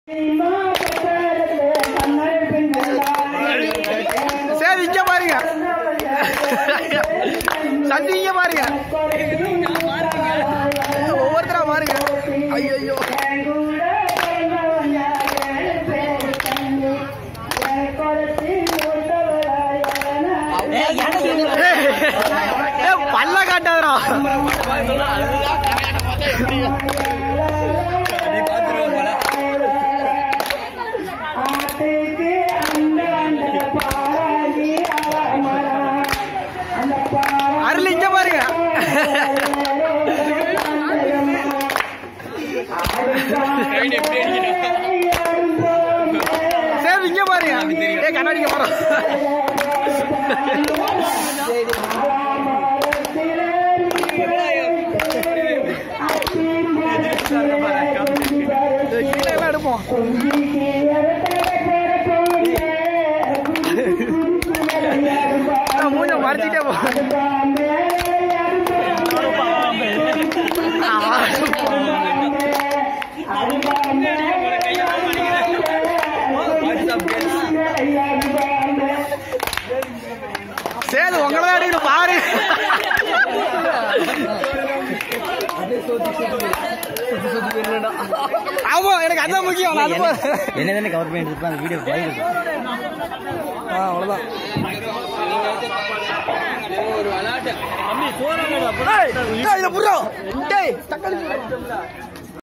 சரி இங்க பாருங்க சந்தி இங்க பாருங்க ஒவ்வொருத்தரா பாருங்க ஐயோ பல்ல காட்டாதரா அருள் இங்க பாருங்க சரி இங்க பாருங்க ஏ கண்ணாடிக்க போறோம் கீழே எல்லாம் எடுப்போம் நான் மூஞ்ச மறைச்சிட்டே போ சேது உங்களை தான் எடுக்கணும் பாரு ஆமா எனக்கு அதான் முக்கியம் நான் அது போ- என்ன தானே கவர் பண்ணி எடுத்துப்பா அந்த வீடியோ போயிருக்கு ஆ, அவ்வளவுதான் ஏய், ஏய், இதை புடுறா. டேய், தக்காளி